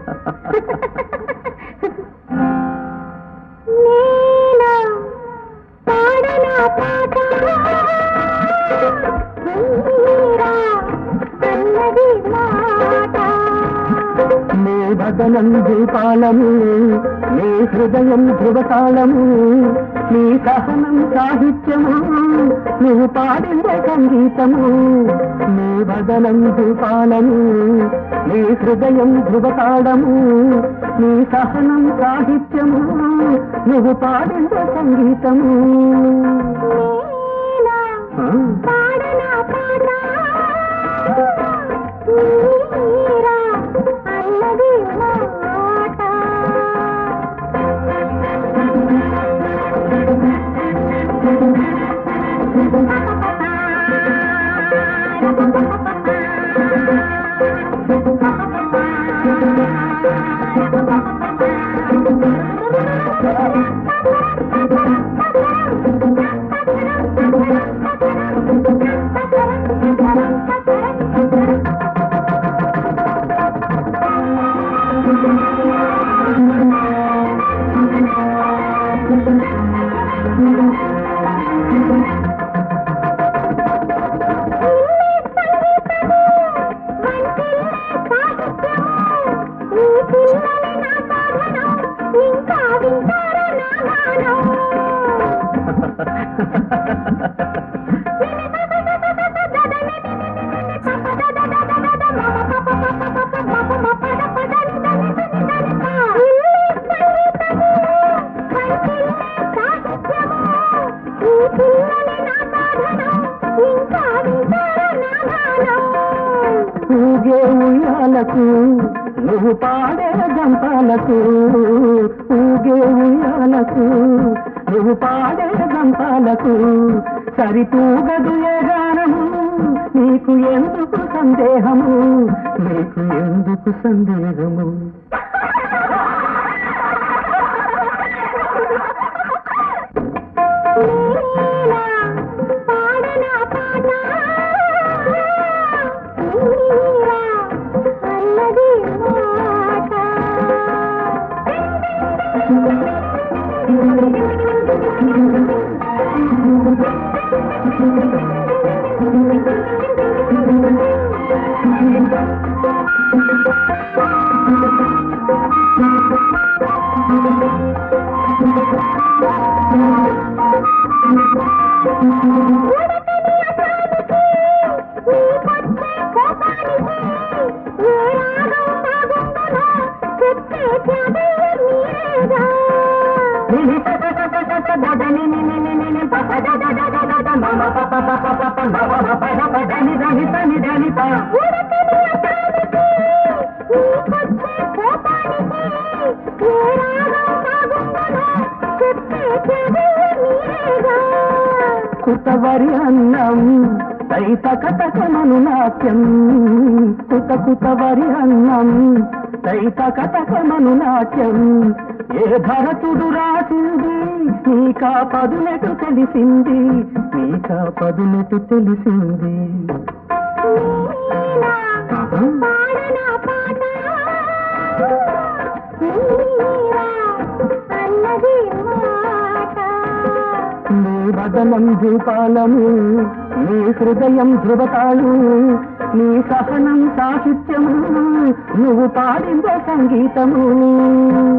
నేనా పాడనా పాట మీరా అన్నది మాట నీ వదనం దీపాలము నీ హృదయం ధృవతాళము నీ సహనం సాహిత్యము నువ్వు పాడిన సంగీతము నీ వదనం దీపాలము నీ హృదయం ధృవతాళము నీ సహనం సాహిత్యము నువ్వు పాడిన సంగీతము నేనా ఆ? పాడనా పాట మీరా అన్నది మాట ఇంకా వింటారా నా గానం ఊగే ఉయ్యాలకు నువ్వు పాడే గంపాలకు ఊగే ఉయ్యాలకు నువ్వు పాడే గంపాలకు సరితూగదు ఏ గానము నీకు ఎందుకు సందేహము నీకు ఎందుకు సందేహము పాడనా పాట అన్నది మాట కుతవరి అన్నం తైత కటకమను నాట్యం కుత కుతవరి అన్నం తైత కటకమను నాట్యం ఏ భరతుడు రాసింది నీకా పదునెటు తెలిసింది నీకా పదునెటు తెలిసింది ఆహా. పాడనా పాట మీరా అన్నది మాట నీ వదనం దీపాలము నీ హృదయం ధృవతాలు నీ సహనం సాహిత్యము నువ్వు పాడిందే సంగీతము